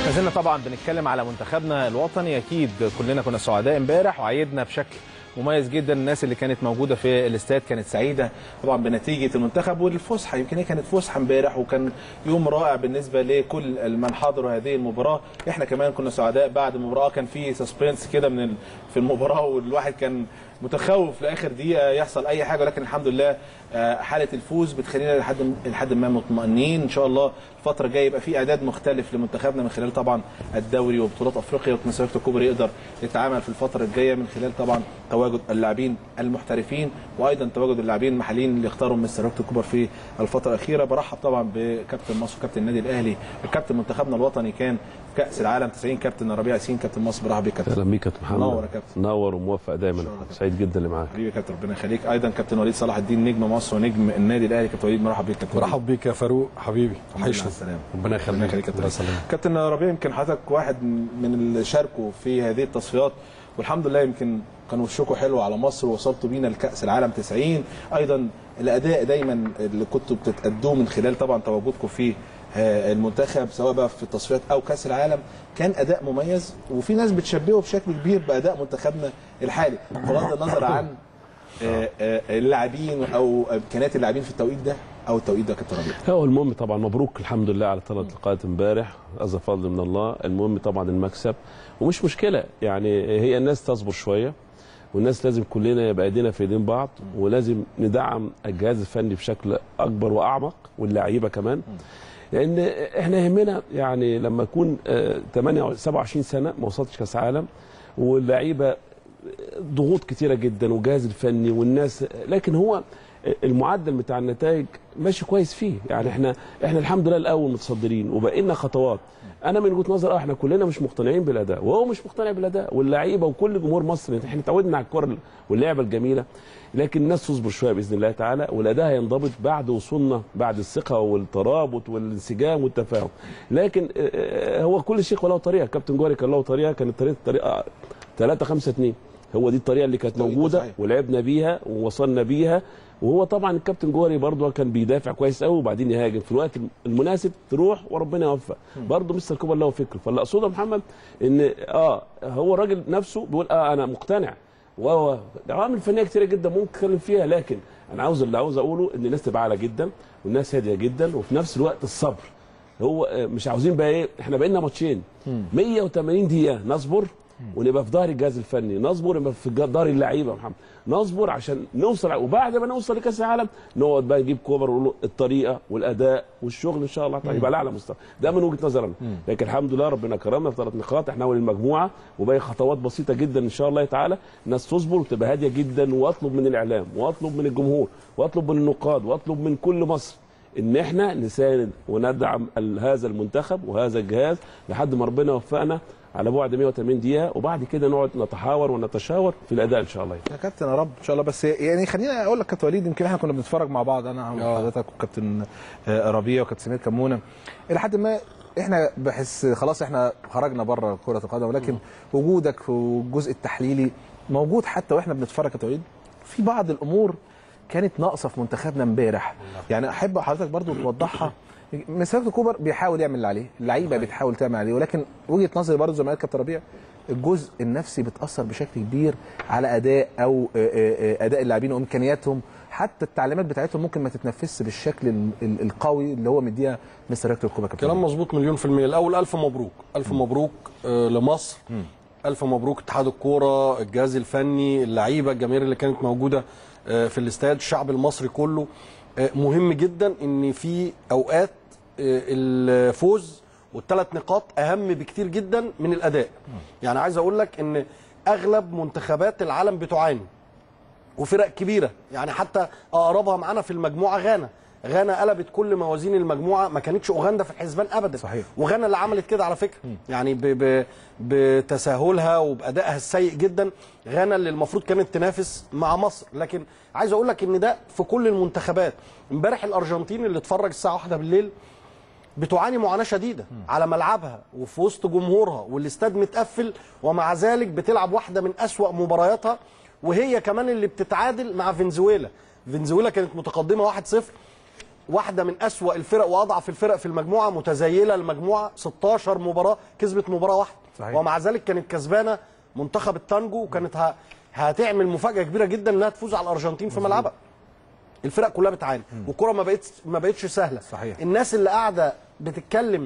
زلنا طبعا بنتكلم على منتخبنا الوطني اكيد كلنا كنا سعداء امبارح وعيدنا بشكل مميز جدا الناس اللي كانت موجوده في الاستاد كانت سعيده طبعا بنتيجه المنتخب والفسحه يمكن هي كانت فسحه امبارح وكان يوم رائع بالنسبه لكل من حضروا هذه المباراه احنا كمان كنا سعداء بعد المباراه كان في سسبنس كده من ال- في المباراه والواحد كان متخوف لاخر دقيقه يحصل اي حاجه ولكن الحمد لله آه، حاله الفوز بتخلينا لحد لحد ما مطمئنين ان شاء الله الفتره الجايه يبقى في اعداد مختلف لمنتخبنا من خلال طبعا الدوري وبطولات افريقيا وكان سيركتو كوبر يقدر يتعامل في الفتره الجايه من خلال طبعا تواجد اللاعبين المحترفين وايضا تواجد اللاعبين المحليين اللي اختارهم من سيركتو كوبر في الفتره الاخيره برحب طبعا بكابتن مصر وكابتن النادي الاهلي وكابتن منتخبنا الوطني كان في كاس العالم 90 كابتن ربيع ياسين كابتن مصر برحب بيك كابتن اهلا بيك يا كابتن محمد منور يا كابتن. منور وموفق دايما شكرا يا كابتن. سعيد جدا اللي معاك حبيبي يا كابتن ربنا يخليك ايضا كابتن وليد صلاح الدين نجم مصر ونجم النادي الاهلي كابتن وليد مرحب بيك كابتن وليد. مرحب بيك يا فاروق حبيبي مع وحشني السلامه ربنا ربنا يخليك يخليك يا الله كابتن يسلمك كابتن ربيع يمكن حضرتك واحد من اللي شاركوا في هذه التصفيات والحمد لله يمكن كان وشكوا حلو على مصر ووصلتوا بينا لكاس العالم 90 ايضا الاداء دايما اللي كنتوا بتتادوه من خلال طبعا تواجدكم في آه، المنتخب سواء بقى في التصفيات او كاس العالم كان اداء مميز وفي ناس بتشبهه بشكل كبير باداء منتخبنا الحالي بغض النظر عن آه، آه، اللاعبين او امكانيات اللاعبين في التوقيت ده او التوقيت ده كابتن ربيع هو المهم طبعا مبروك الحمد لله على ثلاث لقاءات امبارح هذا فضل من الله المهم طبعا المكسب ومش مشكله يعني هي الناس تصبر شويه والناس لازم كلنا يبقى ايدينا في ايدين بعض ولازم ندعم الجهاز الفني بشكل اكبر واعمق واللعيبه كمان لان احنا يهمنا يعني لما يكون آه، 28 27 سنه ما وصلتش كاس عالم واللعيبه ضغوط كتيره جدا والجهاز الفني والناس لكن هو المعدل بتاع النتائج ماشي كويس فيه يعني احنا احنا الحمد لله الاول متصدرين وبقينا خطوات انا من وجهه نظر اه احنا كلنا مش مقتنعين بالاداء وهو مش مقتنع بالاداء واللعيبه وكل جمهور مصر احنا اتعودنا على الكره واللعبه الجميله لكن الناس تصبر شويه باذن الله تعالى والاداء هينضبط بعد وصولنا بعد الثقه والترابط والانسجام والتفاهم لكن آه، آه، هو كل شيء وله طريقه كابتن جوهري كان له طريقه كانت طريقه طريقه 3 5 2 هو دي الطريقه اللي كانت طريقة موجوده صحيح. ولعبنا بيها ووصلنا بيها وهو طبعا الكابتن جوهري برضه كان بيدافع كويس قوي وبعدين يهاجم في الوقت المناسب تروح وربنا يوفق برضه مستر كوبر له فكر فاللي اقصده يا محمد ان اه هو الراجل نفسه بيقول اه انا مقتنع وهو عوامل فنيه كتيره جدا ممكن نتكلم فيها لكن انا عاوز اللي عاوز اقوله ان الناس تبقى عاليه جدا والناس هاديه جدا وفي نفس الوقت الصبر هو آه، مش عاوزين بقى ايه احنا بقينا ماتشين 180 دقيقه نصبر ونبقى في ظهر الجهاز الفني نصبر نبقى في ظهر اللعيبه يا محمد نصبر عشان نوصل وبعد ما نوصل لكاس العالم نقعد بقى نجيب كوبر ونقول له الطريقه والاداء والشغل ان شاء الله تعالى يبقى على اعلى مستوى ده من وجهه نظري انا لكن الحمد لله ربنا كرمنا في ثلاث نقاط احنا اول المجموعه وباقي خطوات بسيطه جدا ان شاء الله تعالى الناس تصبر وتبقى هاديه جدا واطلب من الاعلام واطلب من الجمهور واطلب من النقاد واطلب من كل مصر ان احنا نساند وندعم ال- هذا المنتخب وهذا الجهاز لحد ما ربنا يوفقنا على بعد 180 دقيقه وبعد كده نقعد نتحاور ونتشاور في الاداء ان شاء الله يا كابتن يا رب ان شاء الله بس يعني خليني اقول لك كابتن وليد يمكن احنا كنا بنتفرج مع بعض انا آه. وحضرتك وكابتن آه، ربيع وكابتن سمير كمونه الى حد ما احنا بحس خلاص احنا خرجنا بره كره القدم ولكن وجودك والجزء التحليلي موجود حتى واحنا بنتفرج يا كابتن وليد في بعض الامور كانت ناقصه في منتخبنا امبارح يعني احب حضرتك برضو توضحها مسافه كوبر بيحاول يعمل اللي عليه اللعيبه بتحاول تعمل عليه ولكن وجهه نظري برضو زي ما قال كابتن ربيع الجزء النفسي بتاثر بشكل كبير على اداء او آه، آه، آه، اداء اللاعبين وامكانياتهم حتى التعليمات بتاعتهم ممكن ما تتنفذش بالشكل ال- ال- القوي اللي هو مديها مستر هيكتور كوبا كابتن كلام ربيع. مظبوط مليون في المية الأول ألف مبروك ألف مبروك آه، لمصر ألف مبروك اتحاد الكورة الجهاز الفني اللعيبة الجماهير اللي كانت موجودة آه، في الاستاد الشعب المصري كله آه، مهم جدا إن في أوقات آه، الفوز والثلاث نقاط أهم بكتير جدا من الأداء يعني عايز أقول لك إن أغلب منتخبات العالم بتعاني وفرق كبيره يعني حتى اقربها معانا في المجموعه غانا غانا قلبت كل موازين المجموعه ما كانتش اوغندا في الحسبان ابدا صحيح. وغانا اللي عملت كده على فكره يعني ب ب بتساهلها وبادائها السيء جدا غانا اللي المفروض كانت تنافس مع مصر لكن عايز اقول لك ان ده في كل المنتخبات امبارح الارجنتين اللي اتفرج الساعه 1 بالليل بتعاني معاناه شديده على ملعبها وفي وسط جمهورها والاستاد متقفل ومع ذلك بتلعب واحده من أسوأ مبارياتها وهي كمان اللي بتتعادل مع فنزويلا فنزويلا كانت متقدمه 1-0 واحده من اسوا الفرق واضعف الفرق في المجموعه متزيله المجموعه 16 مباراه كسبت مباراه واحده صحيح. ومع ذلك كانت كسبانه منتخب التانجو وكانت ه... هتعمل مفاجاه كبيره جدا انها تفوز على الارجنتين في ملعبها الفرق كلها بتعاني والكره ما بقتش ما بقتش سهله صحيح. الناس اللي قاعده بتتكلم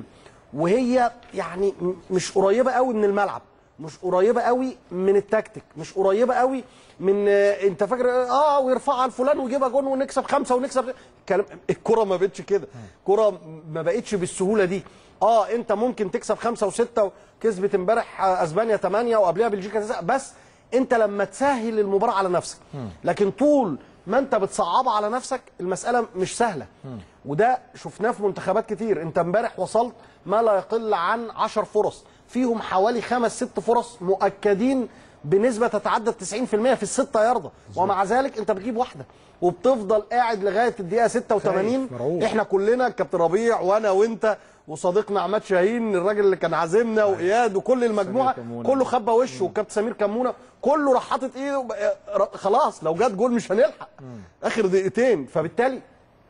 وهي يعني م- مش قريبه قوي من الملعب مش قريبه قوي من التكتيك مش قريبه قوي من آه، انت فاكر اه ويرفعها لفلان ويجيبها جون ونكسب خمسه ونكسب كلام الكره ما بقتش كده الكره ما بقتش بالسهوله دي اه انت ممكن تكسب خمسه وسته وكسبت امبارح آه، اسبانيا ثمانيه وقبلها بلجيكا تسعة بس انت لما تسهل المباراه على نفسك لكن طول ما انت بتصعبها على نفسك المساله مش سهله وده شفناه في منتخبات كتير انت امبارح وصلت ما لا يقل عن 10 فرص فيهم حوالي خمس ست فرص مؤكدين بنسبه تتعدى 90% في الستة يارده ومع ذلك انت بتجيب واحده وبتفضل قاعد لغايه الدقيقه 86 خايف، مرعوب. احنا كلنا كابتن ربيع وانا وانت وصديقنا عماد شاهين الراجل اللي كان عازمنا واياد وكل المجموعه كمونة. كله خبى وشه والكابتن سمير كمونه كله راح حاطط ايده ر- خلاص لو جت جول مش هنلحق اخر دقيقتين فبالتالي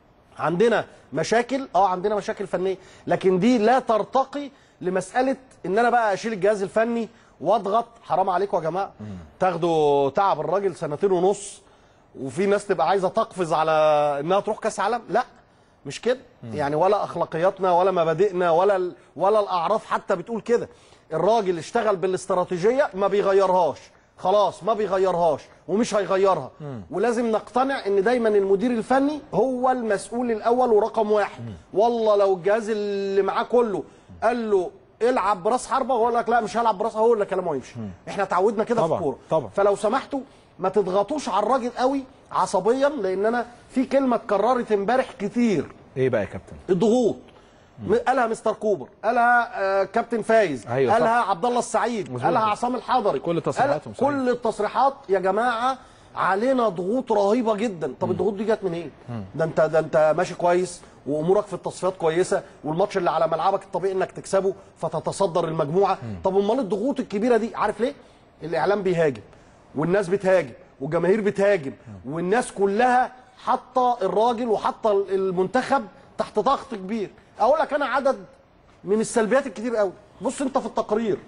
عندنا مشاكل اه عندنا مشاكل فنيه لكن دي لا ترتقي لمساله ان انا بقى اشيل الجهاز الفني واضغط حرام عليكم يا جماعه تاخدوا تعب الراجل سنتين ونص وفي ناس تبقى عايزه تقفز على انها تروح كاس عالم لا مش كده يعني ولا اخلاقياتنا ولا مبادئنا ولا ال- ولا الاعراف حتى بتقول كده الراجل اشتغل بالاستراتيجيه ما بيغيرهاش خلاص ما بيغيرهاش ومش هيغيرها ولازم نقتنع ان دايما المدير الفني هو المسؤول الاول ورقم واحد والله لو الجهاز اللي معاه كله قال له العب براس حربه ويقول لك لا مش هلعب براس هو اللي كلامه يمشي احنا اتعودنا كده في طبعاً، الكوره طبعاً. فلو سمحتوا ما تضغطوش على الراجل قوي عصبيا لان انا في كلمه اتكررت امبارح كتير ايه بقى يا كابتن الضغوط م- قالها مستر كوبر قالها آه، كابتن فايز أيوة، قالها عبد الله السعيد مظبوط. قالها عصام الحضري كل تصريحاتهم قال- صحيح. كل التصريحات يا جماعه علينا ضغوط رهيبه جدا طب الضغوط دي جت منين ده انت ده انت ماشي كويس وامورك في التصفيات كويسه والماتش اللي على ملعبك الطبيعي انك تكسبه فتتصدر المجموعه طب امال الضغوط الكبيره دي عارف ليه الاعلام بيهاجم والناس بتهاجم والجماهير بتهاجم والناس كلها حاطه الراجل وحاطه المنتخب تحت ضغط كبير اقول لك انا عدد من السلبيات الكتير قوي بص انت في التقرير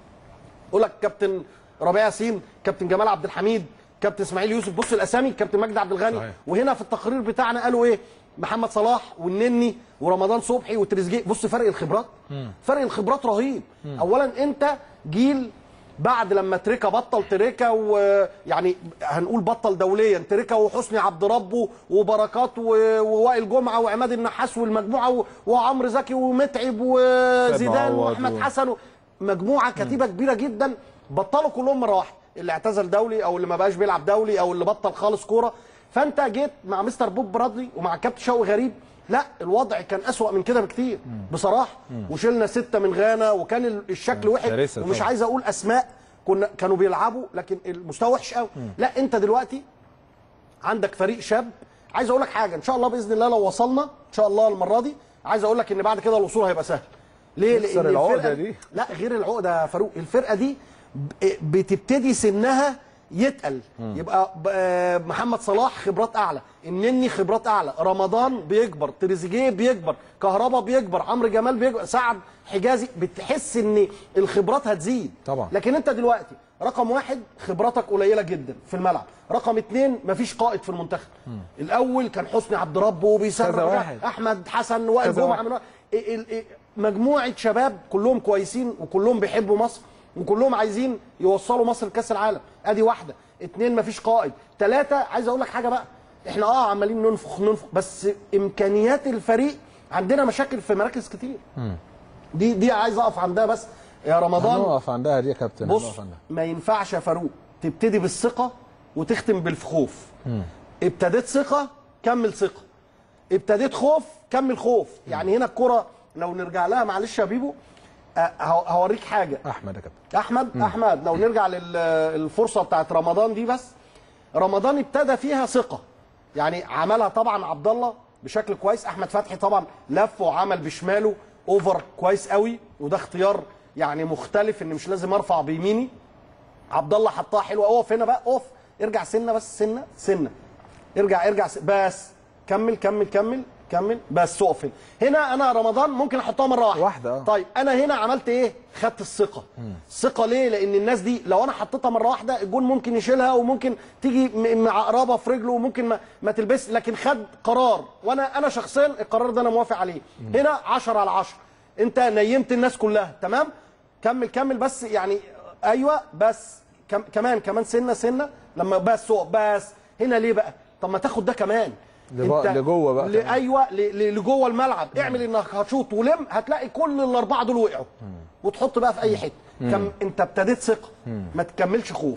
يقول لك كابتن ربيع ياسين كابتن جمال عبد الحميد كابتن اسماعيل يوسف بص الاسامي كابتن مجدي عبد الغني صحيح. وهنا في التقرير بتاعنا قالوا ايه محمد صلاح والنني ورمضان صبحي وتريزيجيه بص فرق الخبرات فرق الخبرات رهيب اولا انت جيل بعد لما تريكا بطل تريكا ويعني هنقول بطل دوليا تريكا وحسني عبد ربه وبركات و- ووائل جمعه وعماد النحاس والمجموعه و- وعمرو زكي ومتعب وزيدان معوض واحمد و- حسن و- مجموعه كتيبه كبيره جدا بطلوا كلهم مره واحده اللي اعتزل دولي او اللي ما بقاش بيلعب دولي او اللي بطل خالص كوره فانت جيت مع مستر بوب برادلي ومع كابتن شوقي غريب لا الوضع كان اسوأ من كده بكتير بصراحه وشلنا سته من غانا وكان ال- الشكل وحش كارثة ومش طبعا. عايز اقول اسماء كنا كانوا بيلعبوا لكن المستوى وحش قوي لا انت دلوقتي عندك فريق شاب عايز اقول لك حاجه ان شاء الله باذن الله لو وصلنا ان شاء الله المره دي عايز اقول لك ان بعد كده الوصول هيبقى سهل ليه نكسر لان العقدة الفرقة- دي. لا غير العقده يا فاروق الفرقه دي ب- بتبتدي سنها يتقل يبقى ب- آه، محمد صلاح خبرات اعلى النني خبرات اعلى رمضان بيكبر تريزيجيه بيكبر كهربا بيكبر عمرو جمال بيكبر سعد حجازي بتحس ان الخبرات هتزيد طبعا. لكن انت دلوقتي رقم واحد خبراتك قليله جدا في الملعب رقم اتنين مفيش قائد في المنتخب الاول كان حسني عبد ربه وبيسرب كذا واحد. احمد حسن وائل كذا جمعه واحد. من وا- ال- ال- ال- مجموعه شباب كلهم كويسين وكلهم بيحبوا مصر وكلهم عايزين يوصلوا مصر لكاس العالم ادي واحده اتنين مفيش قائد ثلاثه عايز اقول لك حاجه بقى احنا اه عمالين ننفخ ننفخ بس امكانيات الفريق عندنا مشاكل في مراكز كتير دي دي عايز اقف عندها بس يا رمضان هنقف عندها دي يا كابتن بص هنقف عندها. ما ينفعش يا فاروق تبتدي بالثقه وتختم بالخوف ابتديت ثقه كمل ثقه ابتديت خوف كمل خوف يعني هنا الكره لو نرجع لها معلش يا بيبو أه، هو- هوريك حاجه احمد يا كابتن احمد احمد لو نرجع للفرصه بتاعت رمضان دي بس رمضان ابتدى فيها ثقه يعني عملها طبعا عبد الله بشكل كويس احمد فتحي طبعا لف وعمل بشماله اوفر كويس قوي وده اختيار يعني مختلف ان مش لازم ارفع بيميني عبد الله حطها حلوه اقف هنا بقى اقف ارجع سنه بس سنه سنه ارجع ارجع س... بس كمل كمل كمل كمل بس اقفل هنا انا رمضان ممكن احطها مره واحده واحدة، آه. طيب انا هنا عملت ايه خدت الثقه الثقه ليه لان الناس دي لو انا حطيتها مره واحده الجون ممكن يشيلها وممكن تيجي م- مع قرابه في رجله وممكن ما, ما تلبس لكن خد قرار وانا انا شخصيا القرار ده انا موافق عليه هنا 10 على 10 انت نيمت الناس كلها تمام كمل كمل بس يعني ايوه بس كم كمان كمان سنه سنه لما بس اقف بس هنا ليه بقى طب ما تاخد ده كمان لبا- انت لجوه بقى ل- كمان. ايوه ل- ل- لجوه الملعب اعمل انك هتشوط ولم هتلاقي كل الاربعه دول وقعوا وتحط بقى في اي حته كم انت ابتديت ثقه ما تكملش خوف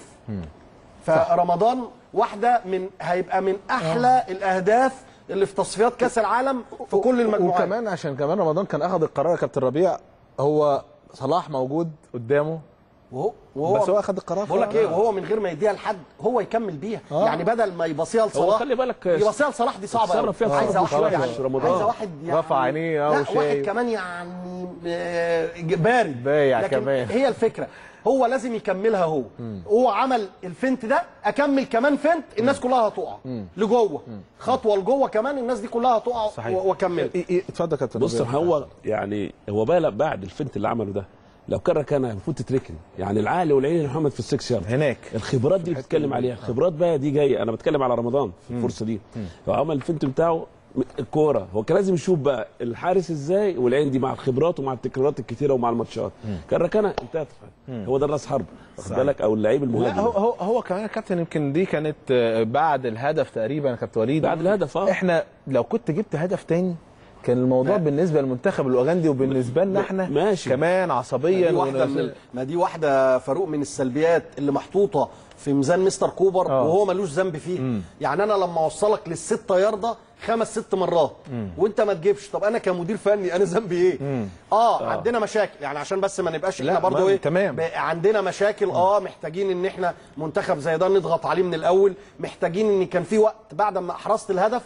فرمضان واحده من هيبقى من احلى الاهداف اللي في تصفيات كاس العالم في كل المجموعات وكمان عشان كمان رمضان كان اخذ القرار يا كابتن ربيع هو صلاح موجود قدامه وهو وهو بس هو اخذ القرار بقول لك ايه وهو من غير ما يديها لحد هو يكمل بيها آه. يعني بدل ما يبصيها لصلاح خلي بالك يبصيها لصلاح دي صعبه تتصرف قوي فيها عايزه تصرف واحد خلاص يعني رمضان. عايزه واحد يعني رفع عينيه لا أو واحد شايف. كمان يعني آه، بارد بايع لكن كمان. هي الفكره هو لازم يكملها هو هو عمل الفنت ده اكمل كمان فنت الناس كلها هتقع لجوه خطوه لجوه كمان الناس دي كلها هتقع صحيح. و- واكمل إيه إيه اتفضل يا كابتن بص ربيع. هو يعني هو بقى بعد الفنت اللي عمله ده لو كان كان المفروض تتركن يعني العقل والعين يا محمد في السكس يارد هناك الخبرات دي اللي بتتكلم عليها الخبرات بقى دي جايه انا بتكلم على رمضان في الفرصه دي هو عمل الفنت بتاعه م- الكوره هو كان لازم يشوف بقى الحارس ازاي والعين دي مع الخبرات ومع التكرارات الكتيره ومع الماتشات كان ركنها انتهت هو ده الراس حرب واخد صحيح. بالك او اللعيب لا المهاجم هو هو هو كمان يا كابتن يمكن دي كانت آه، بعد الهدف تقريبا يا كابتن وليد بعد الهدف اه احنا لو كنت جبت هدف تاني كان الموضوع بالنسبه للمنتخب الاوغندي وبالنسبه لنا احنا ماشي. كمان عصبيا دي واحده ونز- من ما دي واحده فاروق من السلبيات اللي محطوطه في ميزان مستر كوبر آه. وهو ملوش ذنب فيه يعني انا لما اوصلك للستة ياردة خمس ست مرات وانت ما تجيبش طب انا كمدير فني انا ذنبي ايه اه, عندنا مشاكل يعني عشان بس ما نبقاش لا، احنا برضو ما- ايه تمام. بقى عندنا مشاكل اه محتاجين ان احنا منتخب زي ده نضغط عليه من الاول محتاجين ان كان في وقت بعد ما احرزت الهدف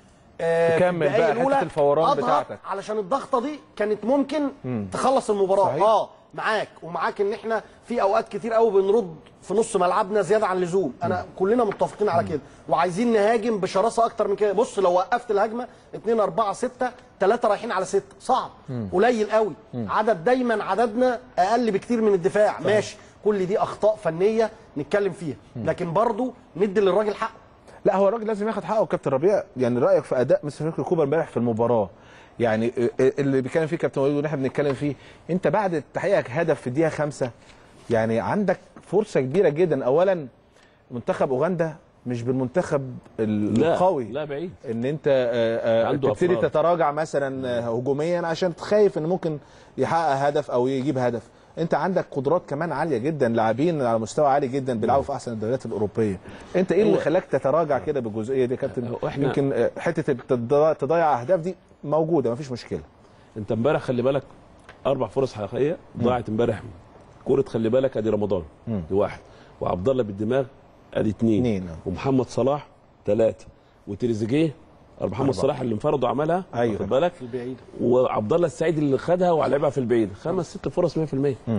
آه، في تكمل الدقايق بقى الأولى حتة الفوران أضغط بتاعتك. علشان الضغطه دي كانت ممكن تخلص المباراه صحيح. اه معاك ومعاك ان احنا في اوقات كتير قوي بنرد في نص ملعبنا زياده عن اللزوم انا كلنا متفقين على كده وعايزين نهاجم بشراسه اكتر من كده بص لو وقفت الهجمه 2 4 6 3 رايحين على 6 صعب قليل قوي عدد دايما عددنا اقل بكتير من الدفاع ماشي كل دي اخطاء فنيه نتكلم فيها لكن برضو ندي للراجل حقه لا هو الراجل لازم ياخد حقه كابتن ربيع يعني رايك في اداء مستر فكري كوبر امبارح في المباراه يعني اللي بيتكلم فيه كابتن وليد واللي احنا بنتكلم فيه انت بعد تحقيقك هدف في الدقيقه خمسة يعني عندك فرصه كبيره جدا اولا منتخب اوغندا مش بالمنتخب ال- لا القوي لا بعيد ان انت آه، آه، عنده تبتدي أفراد. تتراجع مثلا آه، هجوميا عشان خايف ان ممكن يحقق هدف او يجيب هدف انت عندك قدرات كمان عاليه جدا لاعبين على مستوى عالي جدا بيلعبوا في احسن الدوريات الاوروبيه انت ايه اللي هو- خلاك تتراجع كده بالجزئيه دي يا كابتن هو إحنا- يمكن آه، حته التض- تضيع اهداف دي موجوده مفيش مشكله انت امبارح خلي بالك اربع فرص حقيقيه ضاعت امبارح كوره خلي بالك ادي رمضان دي واحد وعبد الله بالدماغ ادي اثنين اتنين، اه. ومحمد صلاح ثلاثه وتريزيجيه محمد صلاح اللي انفرد وعملها ايوه. واخد بالك البعيد وعبد الله السعيد اللي خدها ولعبها في البعيد خمس ست فرص 100%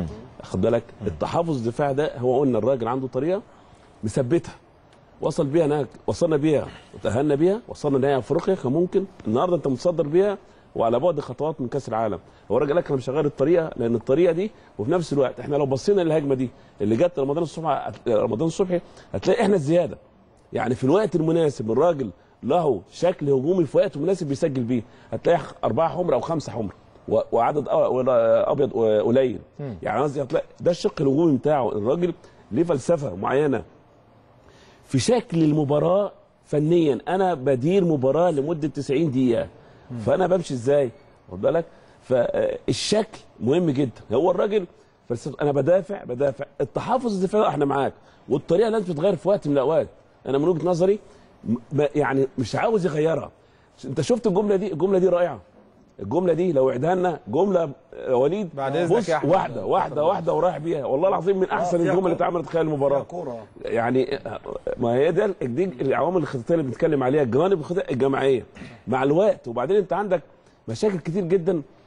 خد بالك التحفظ الدفاع ده هو قلنا الراجل عنده طريقه مثبتها وصل بيها هناك وصلنا بيها وتاهلنا بيها وصلنا نهائي افريقيا كان ممكن النهارده انت متصدر بيها وعلى بعد خطوات من كاس العالم هو الراجل قال لك انا مش هغير الطريقه لان الطريقه دي وفي نفس الوقت احنا لو بصينا للهجمه دي اللي جت رمضان الصبح رمضان الصبحي هتلاقي احنا الزياده يعني في الوقت المناسب الراجل له شكل هجومي في وقت مناسب بيسجل بيه هتلاقي أربعة حمر أو خمسة حمر و- وعدد أ- أبيض قليل يعني قصدي هتلاقي ده الشق الهجومي بتاعه الراجل ليه فلسفة معينة في شكل المباراة فنيا أنا بدير مباراة لمدة 90 دقيقة فأنا بمشي إزاي واخد بالك فالشكل مهم جدا هو الراجل فلسفة أنا بدافع بدافع التحفظ الدفاعي احنا معاك والطريقة لازم تتغير في وقت من الأوقات أنا من وجهة نظري م- ب- يعني مش عاوز يغيرها انت شفت الجمله دي الجمله دي رائعه الجمله دي لو عدها لنا جمله آه، وليد بعد إذنك بص يا أحمد. واحده واحده واحده ورايح بيها والله العظيم من احسن فيها الجمل اللي كورة. اتعملت خلال المباراه كوره يعني آه، ما هي ده دي العوامل الخططيه اللي بنتكلم عليها الجوانب الخططيه الجماعيه مع الوقت وبعدين انت عندك مشاكل كتير جدا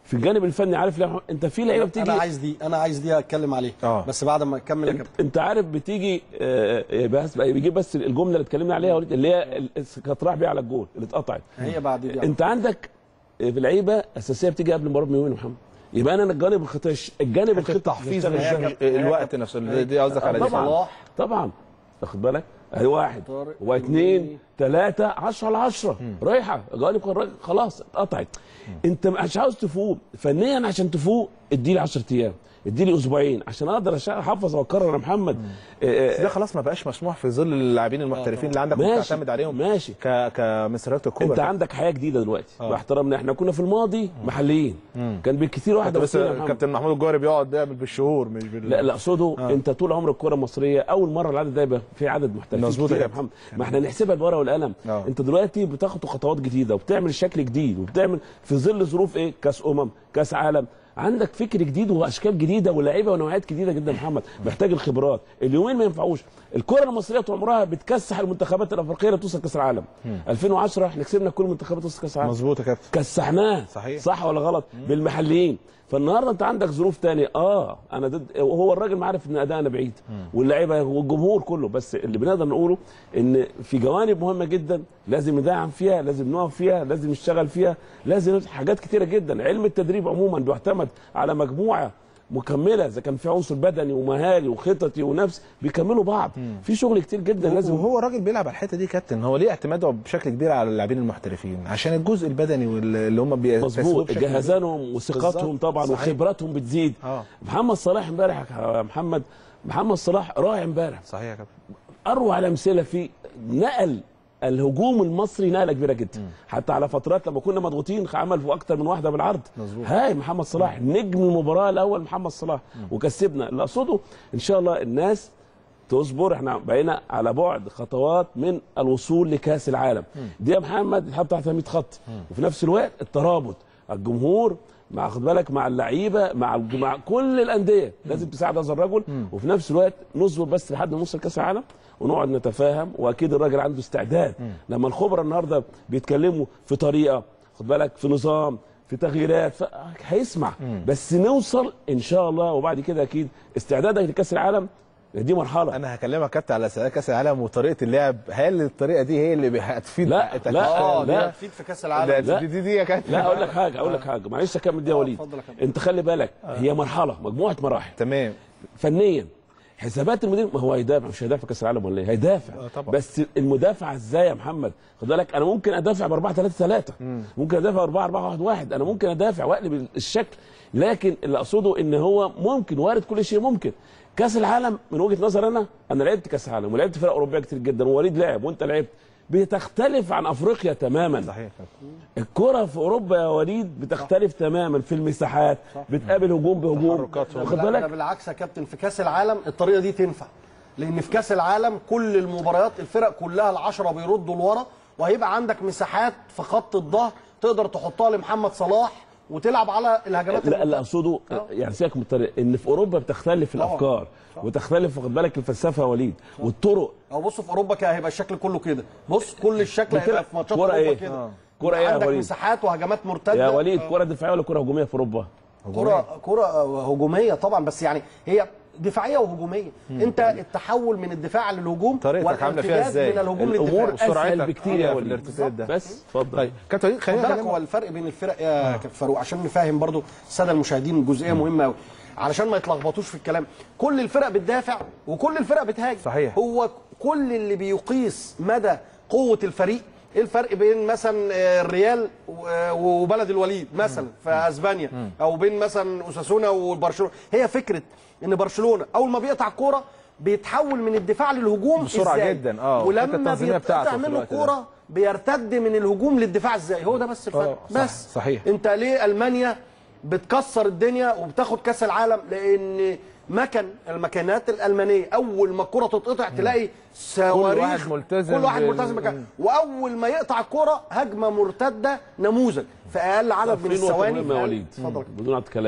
في الجانب الفني عارف ليه انت في لعيبه بتيجي انا عايز دي انا عايز دي اتكلم عليها آه. بس بعد ما اكمل يا انت, كابتن انت عارف بتيجي آه، بس بيجيب بس الجمله اللي اتكلمنا عليها يا وليد، اللي هي ال- كانت رايح بيها على الجول اللي اتقطعت هي بعد دي انت عندك في لعيبه اساسيه بتيجي قبل المباراه بيومين يا محمد يبقى انا الجانب الخططي الجانب الخططي التحفيز بيشتغل مش- الوقت نفسه دي قصدك على دي طبعا صلاح. طبعا واخد بالك ادي واحد طارق. واثنين ثلاثة 10 على 10 رايحة جوانب كان- خلاص اتقطعت انت مش عاوز تفوق فنيا عشان تفوق اديلي 10 ايام اديلي اسبوعين عشان اقدر أش- احفظ واكرر يا محمد آه، بس ده خلاص ما بقاش مسموح في ظل اللاعبين المحترفين اللي عندك ماشي. وتعتمد عليهم ماشي. ك كمسيرات الكوره انت عندك حياه جديده دلوقتي باحترامنا احنا كنا في الماضي محليين كان بالكثير واحد بس أو اتنين يا محمد. كابتن محمود الجوهري بيقعد يعمل بالشهور مش بال لا لا اقصده آه. انت طول عمر الكره المصريه اول مره العدد ده يبقى في عدد محترفين مظبوط كتير يا يا محمد ما احنا نحسبها بالورقه والقلم آه. انت دلوقتي بتاخد خطوات جديده وبتعمل شكل جديد وبتعمل في ظل ظروف ايه كاس امم كاس عالم عندك فكر جديد واشكال جديده ولاعيبه ونوعيات جديده جدا يا محمد محتاج الخبرات اليومين ما ينفعوش الكره المصريه طول عمرها بتكسح المنتخبات الافريقيه اللي توصل كاس العالم 2010 احنا كسبنا كل المنتخبات توصل كاس العالم مظبوط يا كابتن كسحناه صحيح. صح ولا غلط بالمحليين فالنهارده انت عندك ظروف تانية اه انا ضد وهو الراجل عارف ان ادائنا بعيد واللعيبه والجمهور كله بس اللي بنقدر نقوله ان في جوانب مهمه جدا لازم ندعم فيها لازم نقف فيها لازم نشتغل فيها لازم حاجات كتيره جدا علم التدريب عموما بيعتمد على مجموعه مكمله اذا كان في عنصر بدني ومهاري وخططي ونفس بيكملوا بعض في شغل كتير جدا لازم وهو الراجل بيلعب على الحته دي يا كابتن هو ليه اعتماده بشكل كبير على اللاعبين المحترفين عشان الجزء البدني واللي هم بيكتسبوه مظبوط بشكل جهازانهم وثقتهم بالظبط. طبعا صحيح. وخبراتهم بتزيد آه. محمد صلاح امبارح يا محمد محمد صلاح رائع امبارح صحيح يا كابتن اروع الامثله فيه نقل الهجوم المصري نقله كبيره جدا حتى على فترات لما كنا مضغوطين عمل في اكتر من واحده بالعرض مظبوط. هاي محمد صلاح نجم المباراه الاول محمد صلاح وكسبنا اللي اقصده ان شاء الله الناس تصبر احنا بقينا على بعد خطوات من الوصول لكاس العالم دي يا محمد تحط تحت 100 خط وفي نفس الوقت الترابط الجمهور مع خد بالك مع اللعيبه مع الج- مع كل الانديه لازم تساعد هذا الرجل وفي نفس الوقت نصبر بس لحد ما نوصل كاس العالم ونقعد نتفاهم واكيد الراجل عنده استعداد لما الخبراء النهارده بيتكلموا في طريقه خد بالك في نظام في تغييرات ف- هيسمع بس نوصل ان شاء الله وبعد كده اكيد استعدادك لكاس العالم دي مرحله انا هكلمك يا كابتن على استعداد كاس العالم وطريقه اللعب هل الطريقه دي هي اللي هتفيد لا، هت- لا، اه لا. دي هتفيد في كاس العالم لا دي, دي, دي يا كابتن لا اقول لك حاجه اقول لك حاجه معلش اكمل دي يا وليد اتفضل يا كابتن. انت خلي بالك هي مرحله مجموعه مراحل تمام فنيا حسابات المدير ما هو هيدافع مش هيدافع كاس العالم ولا ايه هيدافع آه طبعا. بس المدافع ازاي يا محمد خد بالك انا ممكن ادافع ب 4 3 3 ممكن ادافع 4 4 1 1 انا ممكن ادافع واقلب الشكل لكن اللي اقصده ان هو ممكن وارد كل شيء ممكن كاس العالم من وجهه نظر انا انا لعبت كاس العالم ولعبت فرق اوروبيه كتير جدا ووليد لعب وانت لعبت بتختلف عن افريقيا تماما صحيح يا كابتن الكرة في اوروبا يا وليد بتختلف تماما في المساحات بتقابل هجوم بهجوم تحركاتهم. واخد لا، ده بالك بالعكس يا كابتن في كاس العالم الطريقه دي تنفع لان في كاس العالم كل المباريات الفرق كلها العشرة بيردوا لورا وهيبقى عندك مساحات في خط الظهر تقدر تحطها لمحمد صلاح وتلعب على الهجمات لا اللي المرتدة. اقصده يعني سيبك من الطريق ان في اوروبا بتختلف طبعا. الافكار وتختلف واخد بالك الفلسفه يا وليد والطرق او بص في اوروبا كده هيبقى الشكل كله كده بص كل الشكل هيبقى في ماتشات كرة اوروبا إيه؟ كده آه. كرة إيه يا عندك وليد؟ مساحات وهجمات مرتده يا وليد كره دفاعيه ولا كره هجوميه في اوروبا كرة كرة هجومية طبعا بس يعني هي دفاعية وهجومية انت التحول من الدفاع للهجوم طريقتك عاملة فيها والارتداد إزاي؟ من الهجوم الامور للدفاع اسهل سرعتك بكتير آه، يا في وليد الارتداد ده. بس اتفضل طيب كابتن وليد خد خلينا بالك نكلمك- هو الفرق بين الفرق يا كابتن فاروق عشان نفهم برضو الساده المشاهدين جزئيه مهمه قوي علشان ما يتلخبطوش في الكلام كل الفرق بتدافع وكل الفرق بتهاجم صحيح. هو كل اللي بيقيس مدى قوه الفريق ايه الفرق بين مثلا آه، الريال و- وبلد الوليد مثلا في اسبانيا او بين مثلا اوساسونا وبرشلونه هي فكره ان برشلونه اول ما بيقطع الكوره بيتحول من الدفاع للهجوم بسرعة إزاي؟ جدا، آه، والحتة ولما التنظيمية بتاعته بيتقطع في منه الوقت ده. الكوره بيرتد من الهجوم للدفاع ازاي هو ده بس الفرق آه، صح، بس صحيح. انت ليه المانيا بتكسر الدنيا وبتاخد كاس العالم لان مكن المكانات الالمانيه اول ما الكره تتقطع تلاقي صواريخ واحد ملتزم كل واحد بال- ملتزم مكان واول ما يقطع الكره هجمه مرتده نموذج في اقل عدد من في نقطة الثواني مهمة يا في أقل- وليد اتفضل بدون قطع كلامك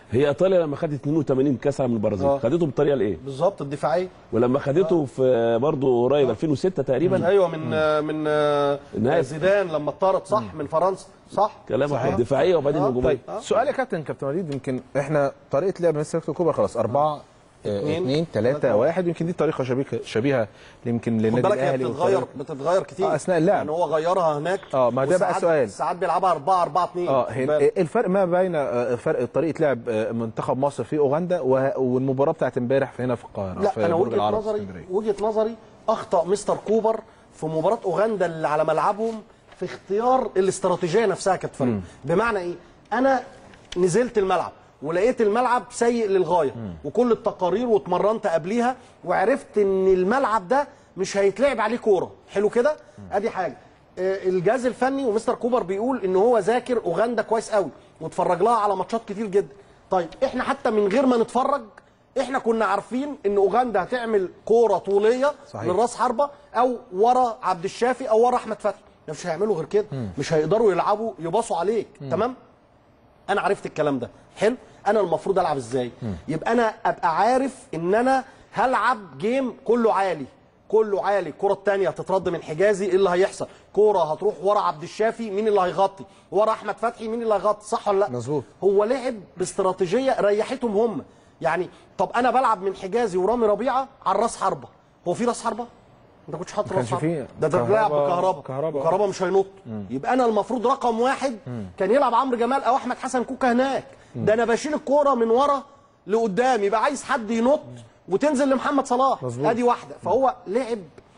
هي ايطاليا لما خدت 82 كاس عالم من البرازيل آه. خدته بالطريقه الايه بالظبط الدفاعيه ولما خدته في برضه قريب 2006 تقريبا ايوه من من آه، النهاية. زيدان لما اتطرد صح من فرنسا صح كلام صحيح. واحد دفاعيه وبعدين آه. هجوميه طيب سؤال يا كابتن كابتن وليد يمكن احنا طريقه لعب مستر هيكتور كوبر خلاص 4 اتنين، 2 3 تلاتة، 1 يمكن دي طريقه شبيهه شبيهه يمكن خد للنادي بالك هي الاهلي بتتغير والفريق. بتتغير كتير آه، أثناء اللعب. يعني هو غيرها هناك آه، ما ده بقى وساعات- سؤال. ساعات بيلعبها 4 4 2 اه هنا الفرق ما بين آه، فرق طريقه لعب آه، منتخب مصر في اوغندا و- والمباراه بتاعت امبارح في هنا في القاهره في لا انا برج وجهه العرب في نظري اسكندريه وجهه نظري اخطا مستر كوبر في مباراه اوغندا اللي على ملعبهم في اختيار الاستراتيجيه نفسها كانت فرق بمعنى ايه انا نزلت الملعب ولقيت الملعب سيء للغايه وكل التقارير واتمرنت قبليها وعرفت ان الملعب ده مش هيتلعب عليه كوره حلو كده ادي حاجه آه، الجهاز الفني ومستر كوبر بيقول ان هو ذاكر اوغندا كويس قوي واتفرج لها على ماتشات كتير جدا طيب احنا حتى من غير ما نتفرج احنا كنا عارفين ان اوغندا هتعمل كوره طوليه صحيح. للراس حربه او ورا عبد الشافي او ورا احمد فتحي مش هيعملوا غير كده مش هيقدروا يلعبوا يباصوا عليك تمام انا عرفت الكلام ده حلو انا المفروض العب ازاي يبقى انا ابقى عارف ان انا هلعب جيم كله عالي كله عالي الكره الثانيه هتترد من حجازي ايه اللي هيحصل كوره هتروح ورا عبد الشافي مين اللي هيغطي ورا احمد فتحي مين اللي هيغطي صح ولا لا مظبوط. هو لعب باستراتيجيه ريحتهم هم يعني طب انا بلعب من حجازي ورامي ربيعه على الراس حربه هو في راس حربه انت كنتش حاطط ما راس كانش حربه فيه. ده ده كهربا- بيلعب بكهربا كهربا. كهربا مش هينط يبقى انا المفروض رقم واحد كان يلعب عمرو جمال او احمد حسن كوكا هناك ده انا بشيل الكوره من ورا لقدام يبقى عايز حد ينط وتنزل لمحمد صلاح مظبوط. ادي واحده فهو لعب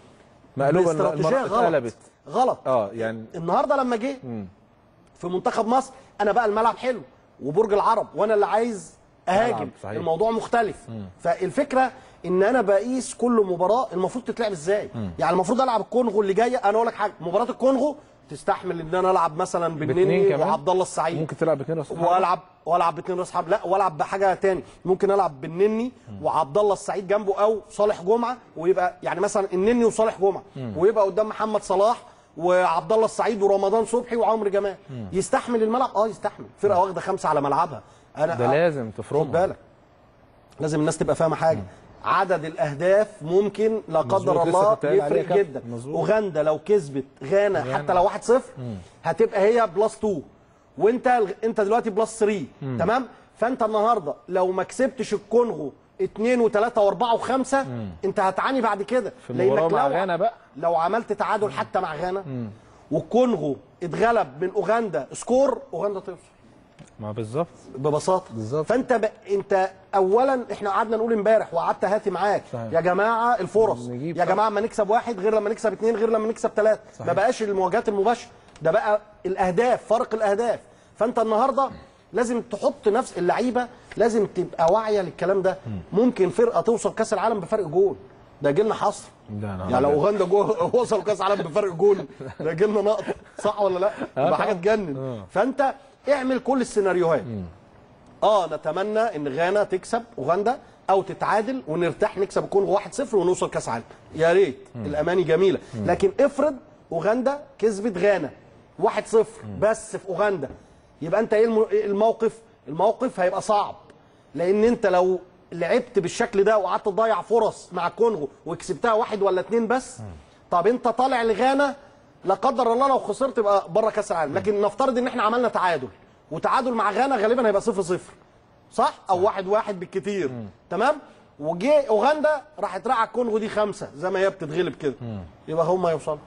مقلوبه باستراتيجيه المرة غلط اتقلبت غلط اه يعني النهارده لما جه في منتخب مصر انا بقى الملعب حلو وبرج العرب وانا اللي عايز اهاجم ملعب، صحيح. الموضوع مختلف فالفكره ان انا بقيس كل مباراه المفروض تتلعب ازاي يعني المفروض العب الكونغو اللي جايه انا اقول لك حاجه مباراه الكونغو تستحمل ان انا العب مثلا باتنين بالنني كمان؟ وعبد الله السعيد ممكن تلعب باثنين راس حربة. والعب والعب باثنين راس حرب لا والعب بحاجه تاني ممكن العب بالنني وعبد الله السعيد جنبه او صالح جمعه ويبقى يعني مثلا النني وصالح جمعه ويبقى قدام محمد صلاح وعبد الله السعيد ورمضان صبحي وعمرو جمال يستحمل الملعب اه يستحمل فرقه واخده خمسه على ملعبها انا ده آه، لازم خد تفرمها بالك لازم الناس تبقى فاهمه حاجه عدد الاهداف ممكن لا قدر مظبوط، لسه الله كنت قايل عليها يفرق يا جدا كابتن، مظبوط. اوغندا لو كسبت غانا حتى لو 1-0 هتبقى هي بلس 2 وانت الغ- انت دلوقتي بلس 3 تمام فانت النهارده لو ما كسبتش الكونغو 2 و3 و4 و5 انت هتعاني بعد كده في المباراة مع غانا بقى. لو عملت تعادل حتى مع غانا والكونغو اتغلب من اوغندا سكور اوغندا توصل ما بالظبط ببساطه بالظبط. فانت ب... انت اولا احنا قعدنا نقول امبارح وقعدت هاتي معاك صحيح. يا جماعه الفرص نجيب يا صح. جماعه ما نكسب واحد غير لما نكسب اثنين غير لما نكسب ثلاثه ما بقاش المواجهات المباشره ده بقى الاهداف فرق الاهداف فانت النهارده لازم تحط نفس اللعيبه لازم تبقى واعيه للكلام ده ممكن فرقه توصل كاس العالم بفرق جول ده جيلنا حصر ده أنا يعني لو أبيض. اوغندا جو وصلوا كاس عالم بفرق جول ده جيلنا نقط صح ولا لا؟ يبقى حاجه تجنن فانت اعمل كل السيناريوهات اه نتمنى ان غانا تكسب اوغندا او تتعادل ونرتاح نكسب الكونغو 1-0 ونوصل كاس عالم يا ريت الاماني جميله لكن افرض اوغندا كسبت غانا 1-0 بس في اوغندا يبقى انت ايه الم- إيه الموقف الموقف هيبقى صعب لان انت لو لعبت بالشكل ده وقعدت تضيع فرص مع الكونغو وكسبتها واحد ولا اتنين بس طب انت طالع لغانا لا قدر الله لو خسرت يبقى بره كاس العالم لكن نفترض ان احنا عملنا تعادل وتعادل مع غانا غالبا هيبقى 0 0 صح او واحد واحد بالكتير تمام وجي اوغندا راحت راعى الكونغو دي خمسه زي ما هي بتتغلب كده يبقى هم يوصلوا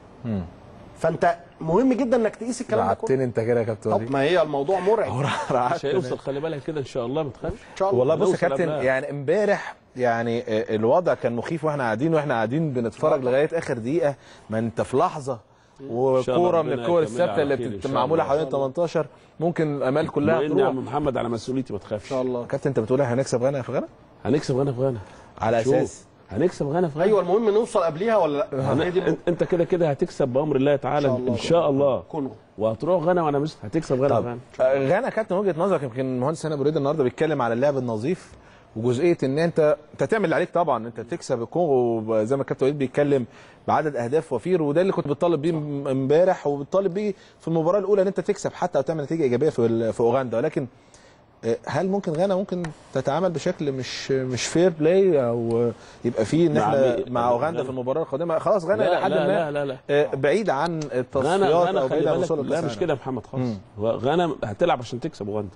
فانت مهم جدا انك تقيس الكلام ده كله لعبتني انت كده يا كابتن طب وليد ما هي الموضوع مرعب مش هيوصل خلي بالك كده ان شاء الله ما تخافش ان شاء الله والله بص يا نوصل كابتن قبلها. يعني امبارح يعني آه، الوضع كان مخيف واحنا قاعدين واحنا قاعدين بنتفرج لغايه اخر دقيقه ما انت في لحظه وكوره من ربنا الكور يكملها الثابته على اللي خير إن بت- شاء معموله الله. حوالين 18 ممكن الامال كلها وإن يا تروح عم محمد على مسؤوليتي ما تخافش ان شاء الله كابتن انت بتقول هنكسب غانا في غانا هنكسب غانا في غانا على شوف، اساس هنكسب غانا في غانا ايوه المهم نوصل قبليها ولا لا هن- هي دي أن- انت كده كده هتكسب بامر الله تعالى إن شاء الله. ان شاء الله كونغو وهتروح غانا وانا مش هتكسب غانا طب غانا آه، غانا كابتن وجهه نظرك يمكن المهندس هنا بريد النهارده بيتكلم على اللعب النظيف وجزئيه ان انت انت تعمل اللي عليك طبعا انت تكسب الكونغو زي ما الكابتن وليد بيتكلم بعدد اهداف وفير وده اللي كنت بتطالب بيه م- امبارح وبتطالب بيه في المباراه الاولى ان انت تكسب حتى او تعمل نتيجه ايجابيه في ال- في اوغندا ولكن آه، هل ممكن غانا ممكن تتعامل بشكل مش مش فير بلاي او يبقى فيه ان مع احنا مين؟ مع مع اوغندا غانا؟ في المباراه القادمه خلاص غانا لا الى حد لا ما لا لا لا آه، بعيد عن غانا التصفيات غانا او خلي بعيد عن بالك الوصول لا لكأس مش كده يا العالم. محمد خالص غانا هتلعب عشان تكسب اوغندا